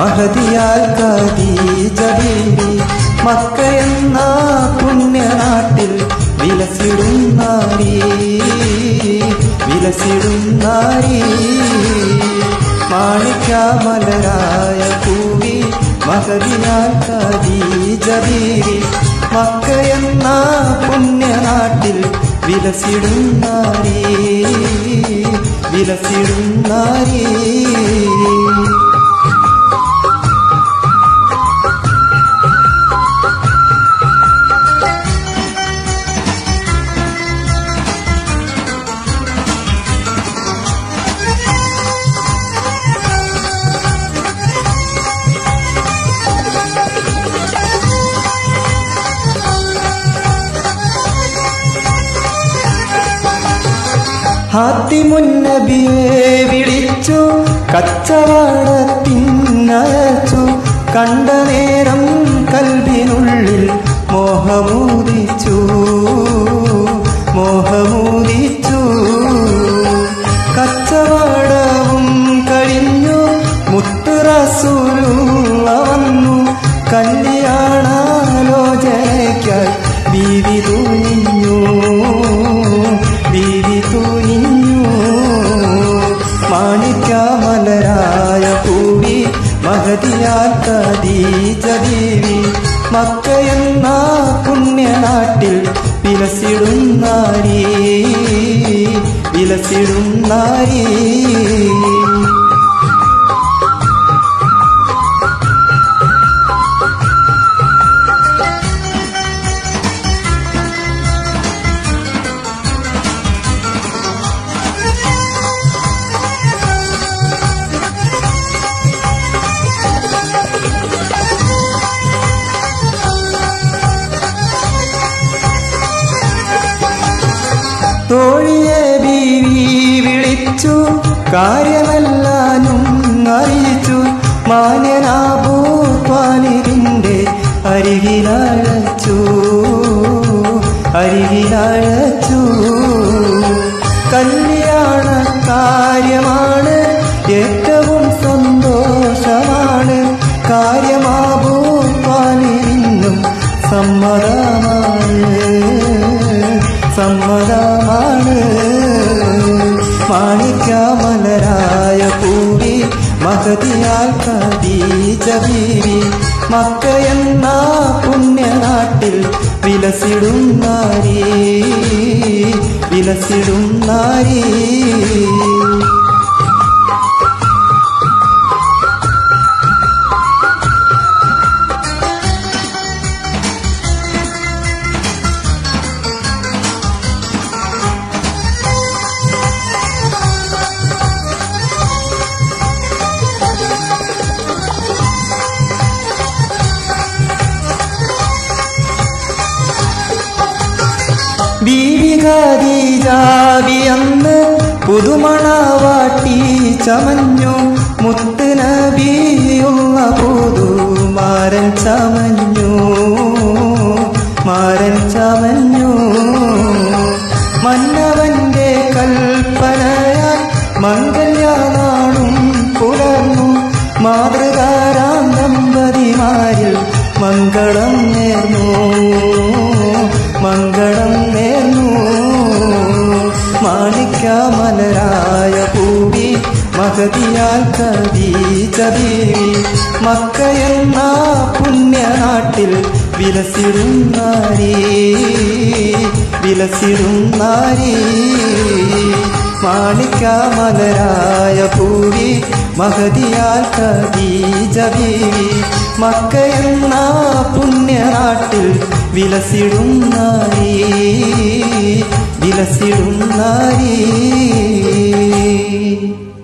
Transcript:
മഹതിയാൽ ഖദീജ ബീവി Mecca എന്ന പുണ്യനാട്ടിൽ വിലസിടും നാരി വിലസിടും നാരി മാണിക്യമലരായ പൂവി മഹതിയാൽ ഖദീജ ബീവി Mecca എന്ന പുണ്യനാട്ടിൽ വിലസിടും നാരി വിലസിടും നാരി ഹാത്തിമുന്നബിയെ വിളിച്ചു കച്ചവടത്തിനയച്ചു കണ്ട നേരം കൽവിനുള്ളിൽ മോഹമൂതിച്ചു മോഹമൂതിച്ചു കച്ചവടവും കഴിഞ്ഞു മുത്തുറസൂലുള്ള വന്നു കല്യാണാലോചനയ്ക്കായി ബീവി തൂഞ്ഞു ബീവി തൂഞ്ഞു മാണിക്യമലരായ പൂവി മഹതിയാൽ കദീജ ബീവി മക്ക എന്ന പുണ്യനാട്ടിൽ വിലസിടും നാരി വിലസിടും നാരി തോഴിയെ ബീവി വിളിച്ചു കാര്യമെല്ലാനും അറിയിച്ചു മാന്യനാഭൂത്വാലിതിൻ്റെ അരികിലഴച്ചു അരികിലഴച്ചു കല്യാണ കാര്യമാണ് ഏറ്റവും സന്തോഷമാണ് കാര്യമാഭൂത്വാലിനും സമ്മതമാണ് സമ്മതമാണ് മാണിക്യമലരായ പൂവി മഹതിയാൽ കദീജ ബീവി മക്ക എന്ന പുണ്യനാട്ടിൽ വിലസിടും നാരി വിലസിടും നാരി ബീവികാരീജാവിയന്ന് പുതുമണവാട്ടി ചമഞ്ഞു മുത്ത് നബിയുള്ള പുതുമാരൻ ചമഞ്ഞു മാരൻ ചമഞ്ഞു മന്നവന്റെ കൽപ്പനയാൽ മംഗല്യനാളും പുലർന്നു മാതൃകാരാം ദമ്പതിമാരിൽ മംഗളം നേർന്നു മംഗളം നേർന്നു മാണിക്യമലരായ പൂവി മഹതിയാൽ കദീജ ബീവി മക്ക എന്ന പുണ്യനാട്ടിൽ വിലസിടും നാരി വിലസിടും നാരി മാണിക്യമലരായ പൂവി മഹതിയാൽ കദീജ ബീവി മക്ക എന്ന പുണ്യനാട്ടിൽ വിലസിടും നാരി വിലസിടും നാരി